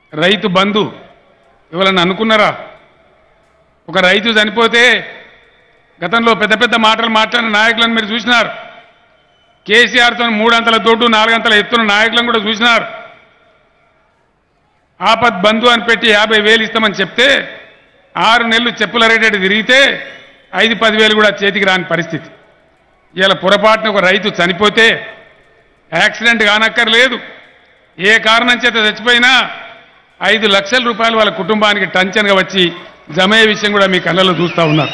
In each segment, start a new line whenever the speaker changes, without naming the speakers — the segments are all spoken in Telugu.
రైతు బంధు ఎవరన్నా అనుకున్నారా ఒక రైతు చనిపోతే గతంలో పెద్ద పెద్ద మాటలు మాట్లాడిన నాయకులను మీరు చూసినారు కేసీఆర్తో మూడంతల దొడ్డు నాలుగంతల ఎత్తున నాయకులను కూడా చూసినారు ఆపద్ బంధు అని పెట్టి యాభై వేలు ఇస్తామని చెప్తే ఆరు నెలలు చెప్పుల రేటెడ్ తిరిగితే ఐదు పదివేలు కూడా చేతికి రాని పరిస్థితి ఇలా పొరపాటున ఒక రైతు చనిపోతే యాక్సిడెంట్ కానక్కర్లేదు ఏ కారణం చేత చచ్చిపోయినా ఐదు లక్షల రూపాయలు వాళ్ళ కుటుంబానికి టంచన్గా వచ్చి జమ అయ్యే విషయం కూడా మీ కళ్ళలో చూస్తూ ఉన్నారు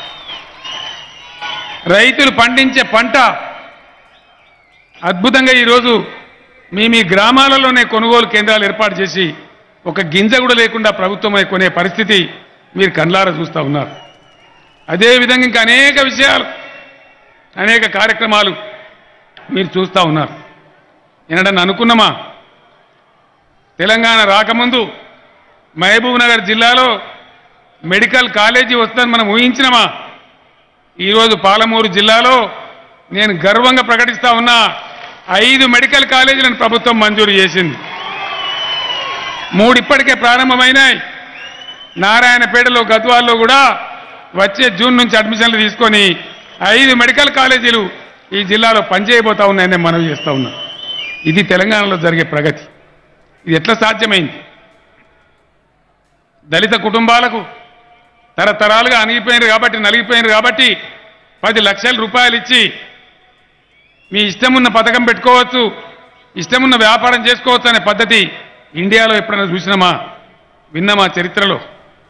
రైతులు పండించే పంట అద్భుతంగా ఈరోజు మీ మీ గ్రామాలలోనే కొనుగోలు కేంద్రాలు ఏర్పాటు చేసి ఒక గింజ కూడా లేకుండా ప్రభుత్వమై కొనే పరిస్థితి మీరు కండ్లారా చూస్తూ ఉన్నారు అదేవిధంగా ఇంకా అనేక విషయాలు అనేక కార్యక్రమాలు మీరు చూస్తూ ఉన్నారు ఏనాడని అనుకున్నామా తెలంగాణ రాకముందు మహబూబ్ నగర్ జిల్లాలో మెడికల్ కాలేజీ వస్తుందని మనం ఊహించినమా ఈరోజు పాలమూరు జిల్లాలో నేను గర్వంగా ప్రకటిస్తా ఉన్నా ఐదు మెడికల్ కాలేజీలను ప్రభుత్వం మంజూరు చేసింది మూడు ఇప్పటికే ప్రారంభమైనాయి నారాయణపేటలో గద్వాల్లో కూడా వచ్చే జూన్ నుంచి అడ్మిషన్లు తీసుకొని ఐదు మెడికల్ కాలేజీలు ఈ జిల్లాలో పనిచేయబోతా ఉన్నాయని నేను మనవి చేస్తా ఉన్నా ఇది తెలంగాణలో జరిగే ప్రగతి ఇది ఎట్లా సాధ్యమైంది దళిత కుటుంబాలకు తరతరాలుగా అణిగిపోయినారు కాబట్టి నలిగిపోయినారు కాబట్టి పది లక్షల రూపాయలు ఇచ్చి మీ ఇష్టమున్న పథకం పెట్టుకోవచ్చు ఇష్టమున్న వ్యాపారం చేసుకోవచ్చు అనే పద్ధతి ఇండియాలో ఎప్పుడైనా చూసినామా విన్నామా చరిత్రలో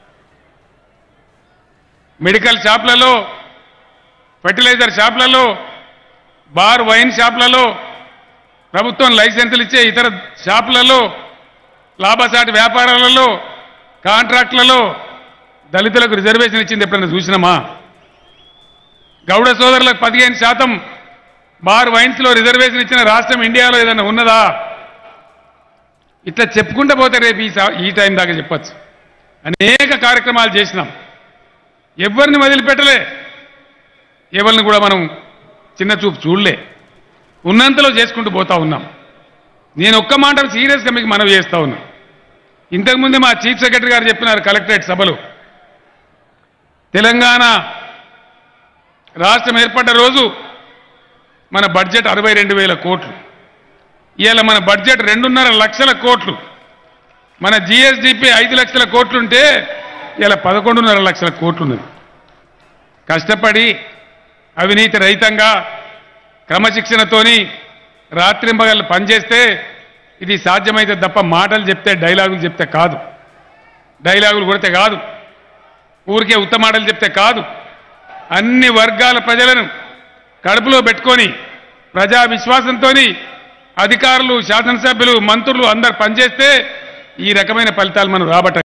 మెడికల్ షాప్లలో ఫర్టిలైజర్ షాప్లలో బార్ వైన్ షాప్లలో ప్రభుత్వం లైసెన్సులు ఇచ్చే ఇతర షాపులలో లాభసాటి వ్యాపారాలలో కాంట్రాక్టులలో దళితులకు రిజర్వేషన్ ఇచ్చింది ఎప్పుడైనా చూసినామా గౌడ సోదరులకు పదిహేను శాతం బార్ వైన్స్లో రిజర్వేషన్ ఇచ్చిన రాష్ట్రం ఇండియాలో ఏదైనా ఉన్నదా ఇట్లా చెప్పుకుంటూ పోతే రేపు ఈ సా- ఈ టైం దాకా చెప్పచ్చు అనేక కార్యక్రమాలు చేసినాం ఎవరిని వదిలిపెట్టలే ఎవరిని కూడా మనం చిన్న చూపు చూడలే ఉన్నంతలో చేసుకుంటూ పోతా ఉన్నాం నేను ఒక్క మాట సీరియస్గా మీకు మనవి చేస్తా ఉన్నా ఇంతకుముందే మా చీఫ్ సెక్రటరీ గారు చెప్పినారు కలెక్టరేట్ సభలో తెలంగాణ రాష్ట్రం ఏర్పడ్డ రోజు మన బడ్జెట్ అరవై రెండు వేల కోట్లు ఇవాళ మన బడ్జెట్ రెండున్నర లక్షల కోట్లు మన జిఎస్డిపి ఐదు లక్షల కోట్లుంటే ఇలా పదకొండున్నర లక్షల కోట్లున్నది కష్టపడి అవినీతి రహితంగా క్రమశిక్షణతోని రాత్రింబగళ్ళు పనిచేస్తే ఇది సాధ్యమైతే తప్ప మాటలు చెప్తే డైలాగులు చెప్తే కాదు డైలాగులు కొడితే కాదు ఊరికే ఉత్త మాటలు చెప్తే కాదు అన్ని వర్గాల ప్రజలను కడుపులో పెట్టుకొని ప్రజా విశ్వాసంతో అధికారులు శాసనసభ్యులు మంత్రులు అందరు పనిచేస్తే ఈ రకమైన ఫలితాలు మనం రాబట్ట